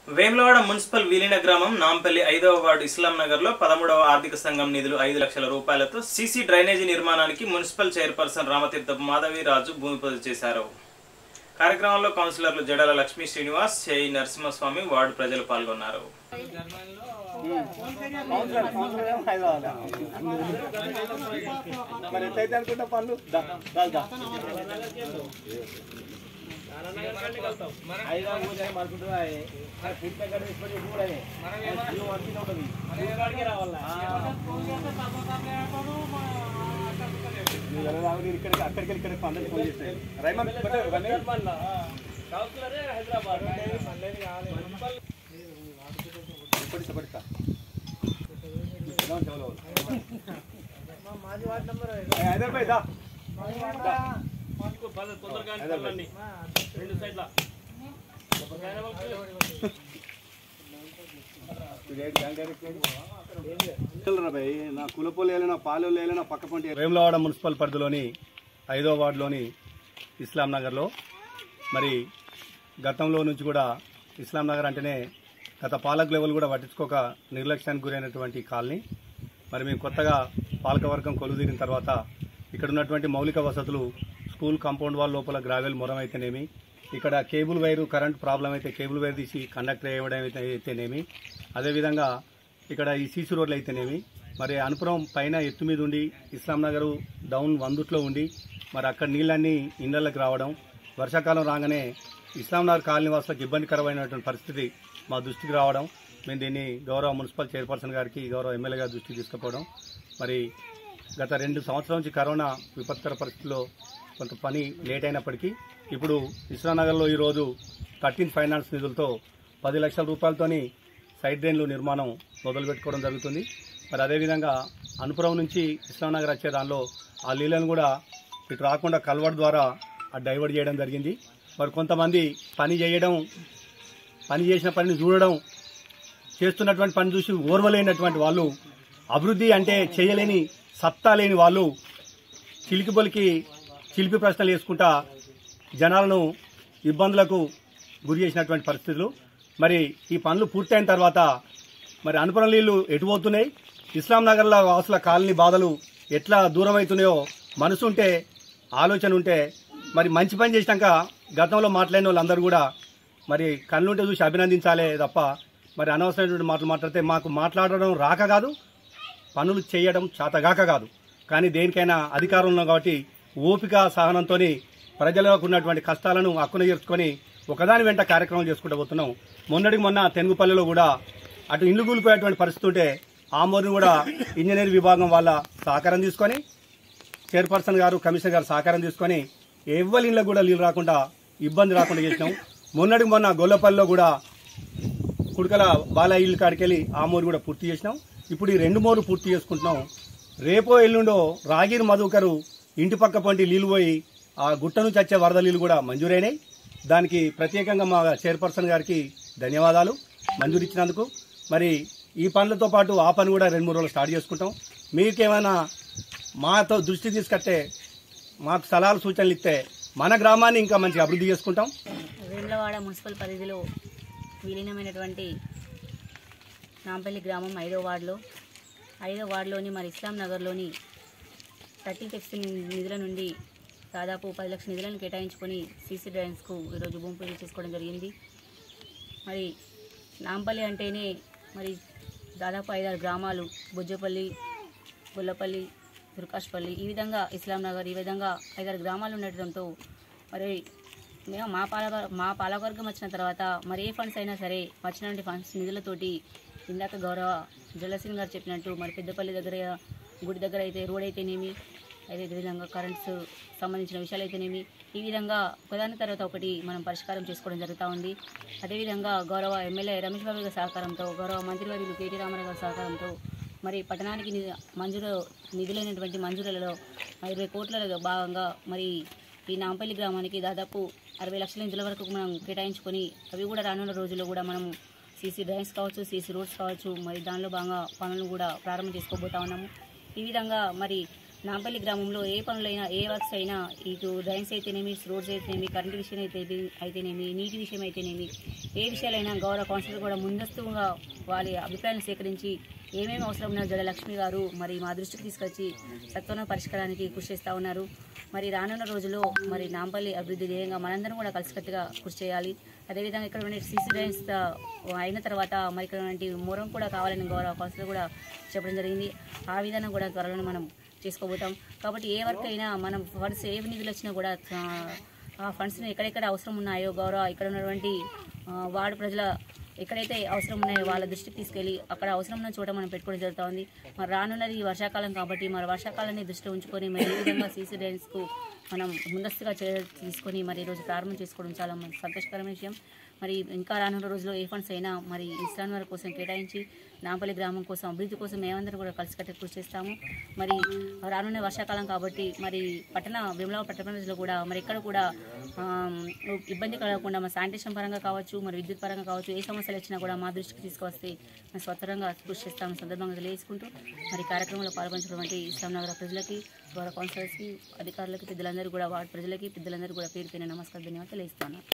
Vemulawada municipal విలీన గ్రామం నాంపల్లి ఐదవ వార్డు ఇస్లాం నగర్ లో పదమూడవ ఆర్థిక సంఘం నిధులు ఐదు లక్షల రూపాయలతో సీసీ డ్రైనేజీ నిర్మాణానికి మున్సిపల్ చైర్పర్సన్ రామతీర్థపు మాధవి రాజు భూమి పూజ చేశారు కార్యక్రమంలో కౌన్సిలర్లు జడాల లక్ష్మీ శ్రీనివాస్ చేయి నరసింహస్వామి వార్డు ప్రజలు పాల్గొన్నారు మరి ఎట్లయితే అనుకుంటా పనులు దా, దా, దా. ఐదా పూజ మనకుంటుందా? మరి పుట్టిన కాడ తీసుకొని ఇప్పుడు అదే. నువ్వు మంచిగా ఉంటుంది. నువ్వు ఎలా రావు? నేను ఇక్కడికి అక్కడికి వెళ్ళి ఇక్కడికి అందరికి ఫోన్ చేస్తాను రైమన్ పెట్టారు ఇవన్నీ? ఇప్పటి ఇప్పటి ఇస్తా. ఇస్తా చెవులో. ఏ, హైదరాబాద్ దా. దా. హైదరాబాద్. నా కులపోలు వేయాలి నా పాలు వేయాలి నా పక్క పంట వేములవాడ మున్సిపల్ పరిధిలోని ఐదో వార్డులోని ఇస్లాం నగర్లో మరి గతంలో నుంచి కూడా ఇస్లాం నగర్ అంటేనే గత పాలక లెవెల్ కూడా పట్టించుకోక నిర్లక్ష్యానికి గురైనటువంటి కాలనీ మరి మేము కొత్తగా పాలకవర్గం కొలుదీరిన తర్వాత ఇక్కడ ఉన్నటువంటి మౌలిక వసతులు స్కూల్ కాంపౌండ్ వాల్ లోపల గ్రావెల్ మొరం అయితేనేమి ఇక్కడ కేబుల్ వైరు కరెంట్ ప్రాబ్లం అయితే కేబుల్ వైర్ తీసి కండక్టర్ వేయడం అయితే అయితేనేమి అదేవిధంగా ఇక్కడ ఈ సీసీ రోడ్లు అయితేనేమి మరి అనుపురం పైన ఎత్తు మీద ఉండి ఇస్లాం నగర్ డౌన్ వందుట్లో ఉండి మరి అక్కడ నీళ్ళన్నీ ఇళ్లకి రావడం వర్షాకాలం రాగానే ఇస్లాం నగర్ కాలనీ వాసులకు ఇబ్బందికరమైనటువంటి పరిస్థితి మా దృష్టికి రావడం మేము దీన్ని గౌరవ మున్సిపల్ చైర్పర్సన్ గారికి గౌరవ ఎమ్మెల్యే గారి దృష్టికి తీసుకుపోవడం మరి గత రెండు సంవత్సరాల నుంచి కరోనా విపత్కర పరిస్థితుల్లో కొంత పని లేట్ అయినప్పటికీ ఇప్పుడు ఇస్లానగర్లో ఈరోజు థర్టీన్ ఫైనాన్స్ నిధులతో పది లక్షల రూపాయలతోని సైడ్ డ్రైన్లు నిర్మాణం మొదలు పెట్టుకోవడం జరుగుతుంది మరి అదేవిధంగా అనుపురం నుంచి ఇస్లాంనగర్ వచ్చే దానిలో ఆ నీళ్ళను కూడా ఇటు రాకుండా కల్వర్ ద్వారా ఆ డైవర్ట్ చేయడం జరిగింది మరి కొంతమంది పని చేయడం పని చేసిన పనిని చూడడం చేస్తున్నటువంటి పని చూసి ఓర్వలేనటువంటి వాళ్ళు అభివృద్ధి అంటే చేయలేని సత్తా లేని వాళ్ళు చిలికి బొలికి చిలిపి ప్రశ్నలు వేసుకుంటా జనాలను ఇబ్బందులకు గురి చేసినటువంటి పరిస్థితులు మరి ఈ పనులు పూర్తయిన తర్వాత మరి అనుపురం నీళ్లు ఎటు పోతున్నాయి ఇస్లాం నగర్లో వాసుల కాలనీ బాధలు ఎట్లా దూరం అవుతున్నాయో మనసు ఉంటే ఆలోచన ఉంటే మరి మంచి పని చేసినాక గతంలో మాట్లాడిన వాళ్ళందరూ కూడా మరి కళ్ళుంటే చూసి అభినందించాలే తప్ప మరి అనవసరమైనటువంటి మాటలు మాట్లాడితే మాకు మాట్లాడడం రాక కాదు పనులు చేయడం చేతగాక కాదు కానీ దేనికైనా అధికారం ఉన్నాం కాబట్టి ఓపిక సహనంతో ప్రజలకు ఉన్నటువంటి కష్టాలను హక్కున చేర్చుకొని ఒకదాని వెంట కార్యక్రమం చేసుకుంటూ పోతున్నాం మొన్నటికి మొన్న తెనుగుపల్లిలో కూడా అటు ఇల్లు కూలిపోయేటువంటి పరిస్థితి ఉంటే ఆమోరుని కూడా ఇంజనీర్ విభాగం వాళ్ళ సహకారం తీసుకొని చైర్పర్సన్ గారు కమిషనర్ గారు సహకారం తీసుకొని ఎవ్వరి ఇళ్ళకు కూడా నీళ్ళు రాకుండా ఇబ్బంది రాకుండా చేసినాం మొన్నటికి మొన్న గొల్లపల్లిలో కూడా కుడకల బాలయ్య ఇల్లు కాడికెళ్ళి ఆ మోరు కూడా పూర్తి చేసినాం ఇప్పుడు ఈ రెండు మోరు పూర్తి చేసుకుంటున్నాం రేపో ఎల్లుండో రాగిరి మధుకరు ఇంటి పక్క పంటి నీళ్లు పోయి ఆ గుట్ట నుంచి వచ్చే వరద నీళ్లు కూడా మంజూరైనాయి దానికి ప్రత్యేకంగా మా చైర్పర్సన్ గారికి ధన్యవాదాలు మంజూరు ఇచ్చినందుకు మరి ఈ పనులతో పాటు ఆ పని కూడా రెండు మూడు రోజులు స్టార్ట్ చేసుకుంటాం మీకేమైనా మాతో దృష్టి తీసుకొస్తే మాకు సలహాలు సూచనలు ఇస్తే మన గ్రామాన్ని ఇంకా మంచిగా అభివృద్ధి చేసుకుంటాం వేములవాడ మున్సిపల్ పరిధిలో విలీనమైనటువంటి నాంపల్లి గ్రామం ఐదో వార్డులో ఐదో వార్డులోని మరి ఇస్లాం నగర్లోని థర్టీన్ టెక్స్ నిధుల నుండి దాదాపు పది లక్షల నిధులను కేటాయించుకొని సీసీ డ్రైన్స్కు ఈరోజు భూమి పూజ చేసుకోవడం జరిగింది మరి నాంపల్లి అంటేనే మరి దాదాపు ఐదారు గ్రామాలు బుజ్జపల్లి గుల్లపల్లి దుర్కాష్పల్లి ఈ విధంగా ఇస్లాం నగర్ ఈ విధంగా ఐదారు గ్రామాలు ఉండటంతో మరి మేము మా పాలక మా పాలకవర్గం వచ్చిన తర్వాత మరి ఏ ఫండ్స్ అయినా సరే వచ్చినటువంటి ఫండ్స్ నిధులతోటి ఇందాక గౌరవ జలసింగ్ గారు చెప్పినట్టు మరి పెద్దపల్లి దగ్గర గుడి దగ్గర అయితే రోడ్ అయితేనేమి అదే విధంగా కరెంట్స్ సంబంధించిన విషయాలు అయితేనేమి ఈ విధంగా ఒకదాని తర్వాత ఒకటి మనం పరిష్కారం చేసుకోవడం జరుగుతూ ఉంది అదేవిధంగా గౌరవ ఎమ్మెల్యే రమేష్ బాబు గారి సహకారంతో గౌరవ మంత్రివర్యులు కేటీ రామారావు గారి సహకారంతో మరి పట్టణానికి ని- మంజూరు నిధులైనటువంటి మంజూరులలో ఇరవై కోట్లలో భాగంగా మరి ఈ నాంపల్లి గ్రామానికి దాదాపు అరవై లక్షల నిధుల వరకు మనం కేటాయించుకొని అవి కూడా రానున్న రోజుల్లో కూడా మనం సీసీ డ్రైన్స్ కావచ్చు సీసీ రోడ్స్ కావచ్చు మరి దానిలో భాగంగా పనులను కూడా ప్రారంభం చేసుకోబోతా ఉన్నాము ఈ విధంగా మరి నాంపల్లి గ్రామంలో ఏ పనులైనా ఏ వర్క్స్ అయినా ఇటు డ్రైన్స్ అయితేనేమి రోడ్స్ అయితేనేమి కరెంటు విషయం అయితే అయితేనేమి నీటి విషయం అయితేనేమి ఏ విషయాలైనా గౌరవ కౌన్సిలర్ కూడా ముందస్తుగా వాళ్ళ అభిప్రాయాలను సేకరించి ఏమేమి అవసరం ఉన్నాయో జడ లక్ష్మి గారు మరి మా దృష్టికి తీసుకొచ్చి సత్వన పరిష్కారానికి కృషి చేస్తూ ఉన్నారు మరి రానున్న రోజుల్లో మరి నాంపల్లి అభివృద్ధి ధ్యేయంగా మనందరం కూడా కలిసికట్టుగా కృషి చేయాలి అదేవిధంగా ఇక్కడ ఉండే సీసీ డ్రైన్స్ అయిన తర్వాత మరి ఇక్కడ ఉన్నటువంటి మూరం కూడా కావాలని గౌరవ కౌన్సిలర్ కూడా చెప్పడం జరిగింది ఆ విధానం కూడా త్వరలో మనం చేసుకోబోతాం కాబట్టి ఏ వర్క్ అయినా మనం ఫండ్స్ ఏ నిధులు వచ్చినా కూడా ఆ, ఆ ఫండ్స్ని ఎక్కడెక్కడ అవసరం ఉన్నాయో గౌరవ ఇక్కడ ఉన్నటువంటి ఆ, వార్డు ప్రజల ఎక్కడైతే అవసరం ఉన్నాయో వాళ్ళ దృష్టికి తీసుకెళ్ళి అక్కడ అవసరం ఉన్న చోట మనం పెట్టుకోవడం జరుగుతుంది మరి రానున్నది ఈ వర్షాకాలం కాబట్టి మరి వర్షాకాలాన్ని దృష్టిలో ఉంచుకొని మరి ఈ విధంగా సీసీ డ్రైన్స్కు మనం ముందస్తుగా చర్యలు తీసుకొని మరి ఈరోజు ప్రారంభం చేసుకోవడం చాలా మన సంతోషకరమైన విషయం మరి ఇంకా రానున్న రోజుల్లో ఏ ఫండ్స్ అయినా మరి ఇస్లాం వారి కోసం కేటాయించి నాంపల్లి గ్రామం కోసం అభివృద్ధి కోసం మేమందరం కూడా కలిసికట్టు కృషి చేస్తాము మరి రానున్న వర్షాకాలం కాబట్టి మరి పట్టణ విమలా పట్టణంలో కూడా మరి ఇక్కడ కూడా ఆ, ఇబ్బంది కలగకుండా మా శానిటేషన్ పరంగా కావచ్చు మరి విద్యుత్ పరంగా కావచ్చు ఏ సమస్యలు వచ్చినా కూడా మా దృష్టికి తీసుకొస్తే మేము స్వతరంగా కృషి చేస్తాము సందర్భంగా తెలియజేసుకుంటూ మరి కార్యక్రమంలో పాల్గొంచినటువంటి ఇస్లాం నగర ప్రజలకి గౌరవ కౌన్సిలర్స్కి అధికారులకి పెద్దలందరూ కూడా వార్డు ప్రజలకి పెద్దలందరూ కూడా పేరు పైన నమస్కారం ధన్యవాదాలు తెలియజేస్తున్నాను